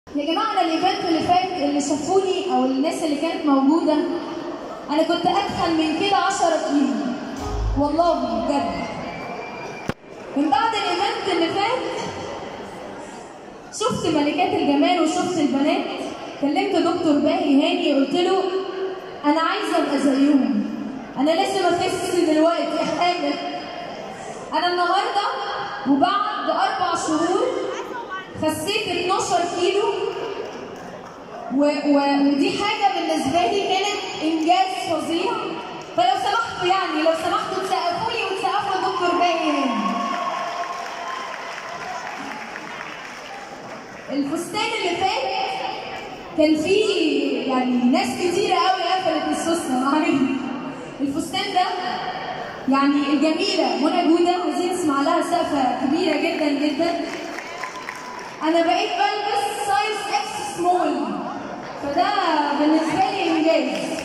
يا جماعه انا الايفنت اللي فات اللي شافوني او الناس اللي كانت موجوده انا كنت اتخن من كده 10 كيلو والله بجد من بعد الايفنت اللي فات شفت ملكات الجمال وشفت البنات كلمت دكتور باهي هاني قلت له انا عايزه ابقى زيهم انا لسه ما خسس دلوقتي يا حاجه انا النهارده وبعد اربع شهور خسيت 12 كيلو و... و... ودي حاجه بالنسبه لي كانت انجاز فظيع فلو سمحتوا يعني لو سمحتوا تسقفوا لي وتسقفوا لدكتور باهي هاني الفستان اللي فات كان فيه يعني ناس كتيرة قوي قفلت السوسة معايا الفستان ده يعني الجميلة منى جودة عايزين نسمع لها سقفة كبيرة جدا جدا أنا بقيت بلبس سايز اكس سمول فده بالنسبة لي إنجاز